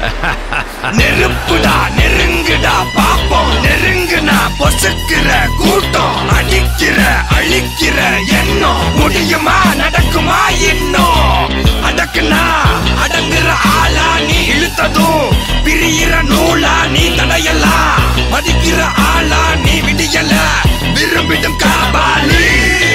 நெருப்புடா நெருங்குடா பாப்போம் நெருங்குனா பொசுக்கிற கூட்டம் அடிக்கிற அழிக்கிற எண்ணம் முடியுமா நடக்குமா இன்னும் அடக்குனா அடங்குற ஆளா நீ இழுத்ததும் பிரியிற நூலா நீ தடையலாம் மதிக்கிற ஆளா நீ விடியல விரும்பிடும் காபாலி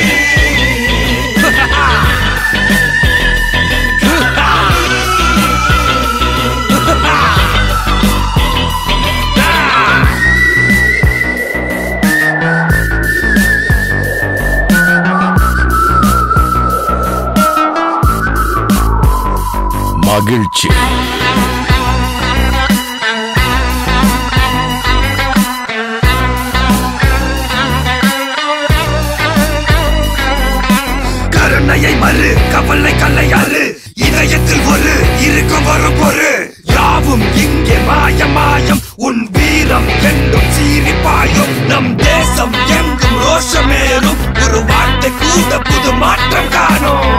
மகிழ்ச்சி கருணையை மறு கவலை கல்லையாறு இதயத்தில் ஒரு இருக்கும் வரும் பொறு யாவும் இங்கே மாயம் மாயம் உன் வீரம் என்றும் சீறி பாயும் நம் தேசம் எங்கும் ரோஷமேறும் ஒரு வார்த்தை கூட புது மாற்றம் காணும்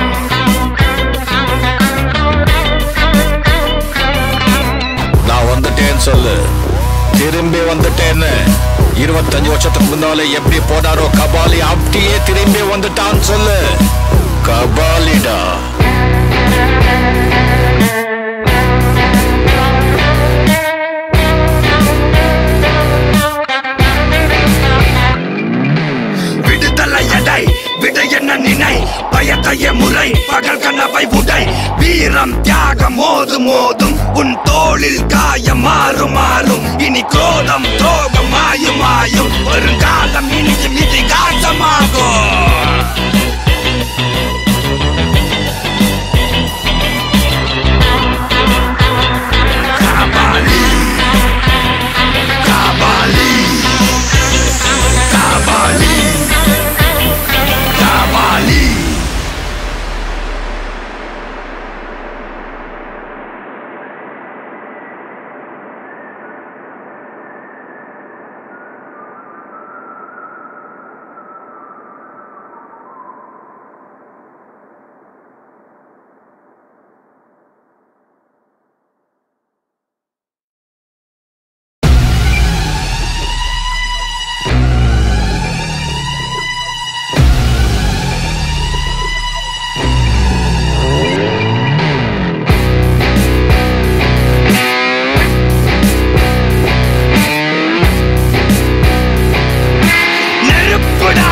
நான் வந்துட்டேன்னு சொல்லு திரும்பி வந்துட்டேன்னு இருபத்தஞ்சு வருஷத்துக்கு முன்னால எப்படி போனாரோ கபாலி அப்படியே திரும்பி வந்துட்டான்னு சொல்லு கபாலிடா விடுதலை எடை விடை என்ன நினை பயத்தைய முறை பகல் கனவை உடை வீரம் தியாகம் மோது மோதும் உன் தோளில் காயம் மாறும் மாறும் இனி குரோதம் துரோகம் மாயும் மாயும் வருங்காலம் இனியும் இதிகாசமாகும் காபாலி காபாலி காபாலி காபாலி நெருப்புடா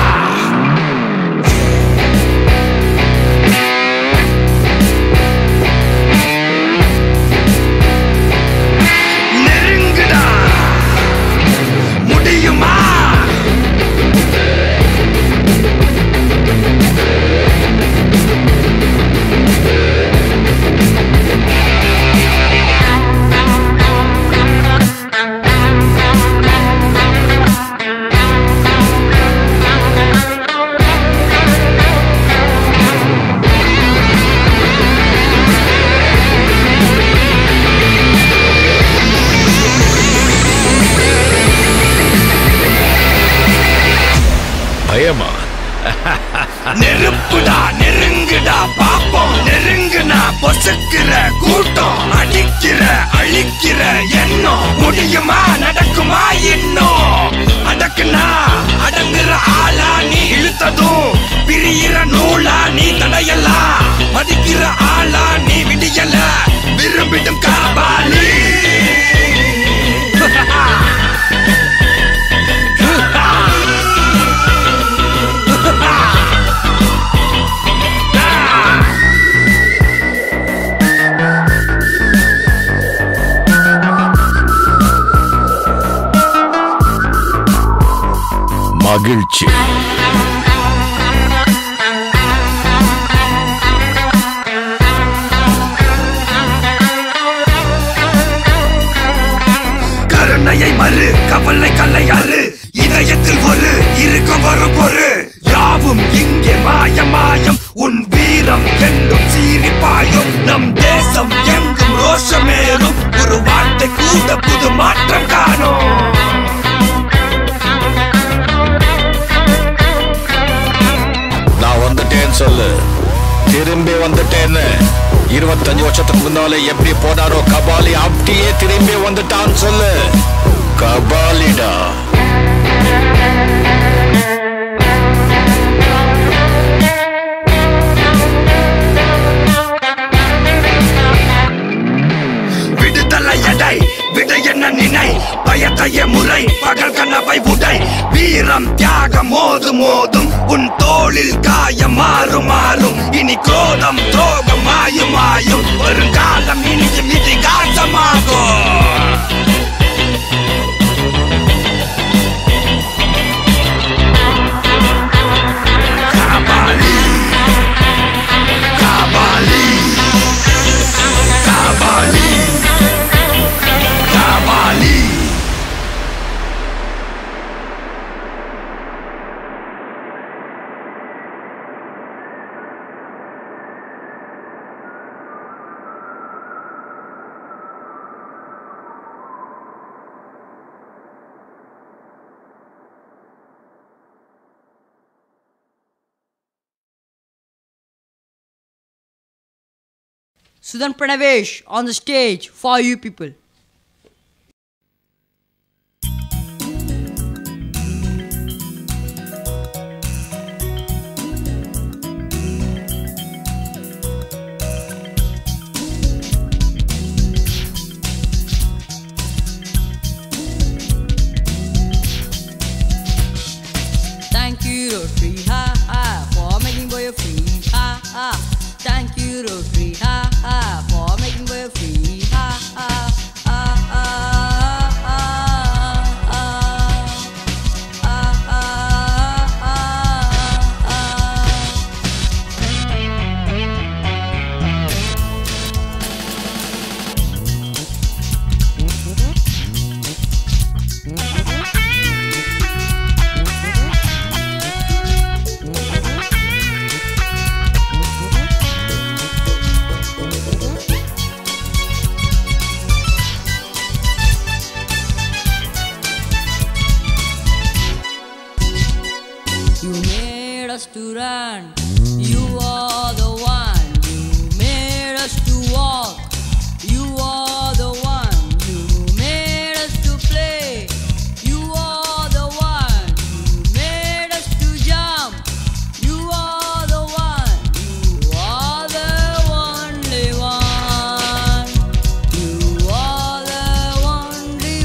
நெருங்குடா முடியுமா பயமா நெருப்புடா நெருங்குடா பாப்போம் நெருங்குனா பொசுக்கிற கூட்டம் அடிக்கிற அழிக்கிற எண்ணம் முடியுமா நடக்குமா இன்னும் அடக்குனா அடங்குற ஆளா நீ இழுத்ததும் பிரியிற நூலா நீ தடையலாம் மதிக்கிற ஆளா நீ விடியல விரும்பிடும் காபாலி மகிழ்ச்சி கருணையை மறு கவலை கல்லையாறு இதயத்தில் ஒரு இருக்கும் வரும் பொறு யாவும் இங்கே மாயம் மாயம் உன் வீரம் என்றும் சீறி பாயும் நம் தேசம் எங்கும் ரோஷமேறும் ஒரு வார்த்தை கூட புது மாற்றம் காணும் நான் வந்துட்டேன்னு சொல்லு திரும்பி வந்துட்டேன்னு இருபத்தஞ்சு வருஷத்துக்கு முன்னாலே எப்படி போனாரோ கபாலி அப்படியே திரும்பி வந்துட்டான்னு சொல்லு கபாலிடா விடுதலை எடை விடு என்ன நினை பயத்தைய முறை பகல் கனவை உடை வீரம் தியாகம் மோது மோதும் உன் தோளில் காயம் மாறும் மாறும் இனி கோதம் துரோகம் மாயும் மாயும் வருங்காலம் இனியும் இதிகாசமாகும் Kapali Kapali Kapali Kapali Sudan Pranavesh on the stage for you people. Thank you, Rotary, ha ha, for making boy free, ha ha. Thank you, Rotary, ha ha, for making boy free, ha ha. ha, ha, ha, ha, ha. Ha, ha, ha, ha. You made us to run. You are the one. You made us to walk. You are the one. You made us to play. You are the one. You made us to jump. You are the one. You are the only one. You are the only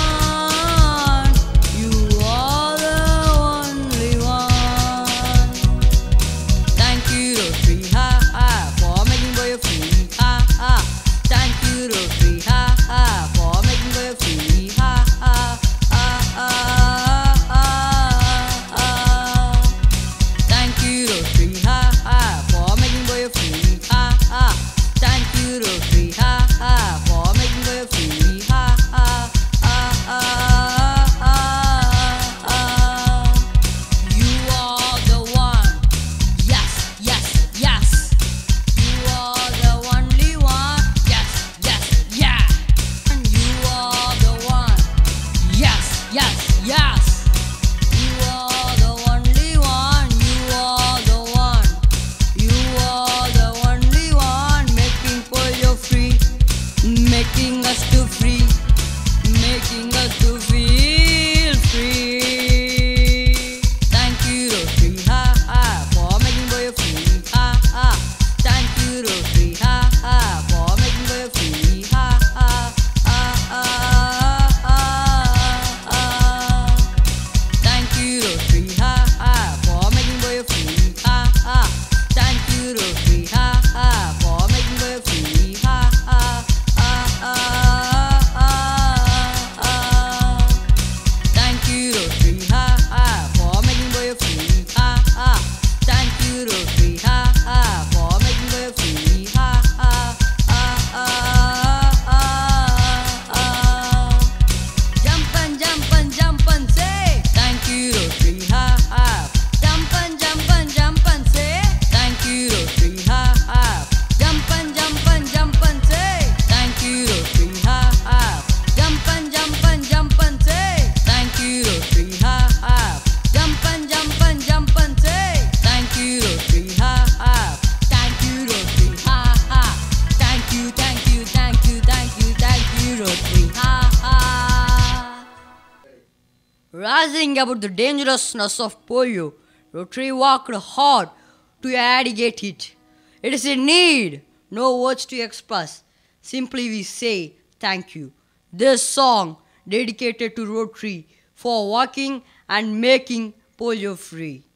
one. You are the only one. Thank you, Rotary, ha ha, for making boy free, ha ha. Thank you, Rotary, ha ha, for making boy free, ha ha. ha, ha, ha, ha. Thank you, Rotary, ha ha, for making boy free, ha ha. Thank you, Rotary, ha ha, for making boy free, ha ha. ha, ha, ha, ha. You are the one. Yes, yes, yes. You are the only one. Yes, yes, yeah. And you are the one. Yes, yes, yes. You are the only one. You are the one. You are the only one making polio free, making us to free, making us to feel free. Thank you, Rotary, ha ha, for making boy free, ha ha. Thank you, Rotary, ha ha, for making boy free, ha ha. ha, ha, ha, ha. Thank you, Rotary, ha ha, for making boy free, ha ha. Thank you, Rotary, ha ha, for making boy free, ha ha. ha, ha, ha, ha. Thank you, Rotary, ha ha, for making boy free, ha ha. Thank you, Rotary, ha ha, for making boy free, ha ha. ha, ha, ha, ha. Jump and jump and jump and say thank you, Rotary, ha ha. Jump and jump and jump and say thank you, Rotary, ha ha. Jump and jump and jump and say thank you, Rotary, ha ha. Jump and jump and jump and say thank you, Rotary, ha ha. Jump and jump and jump and say thank you, Rotary, Rising about the dangerousness of polio, Rotary worked hard to eradicate it. It is a need, no words to express. Simply we say thank you. This song dedicated to Rotary for working and making polio free.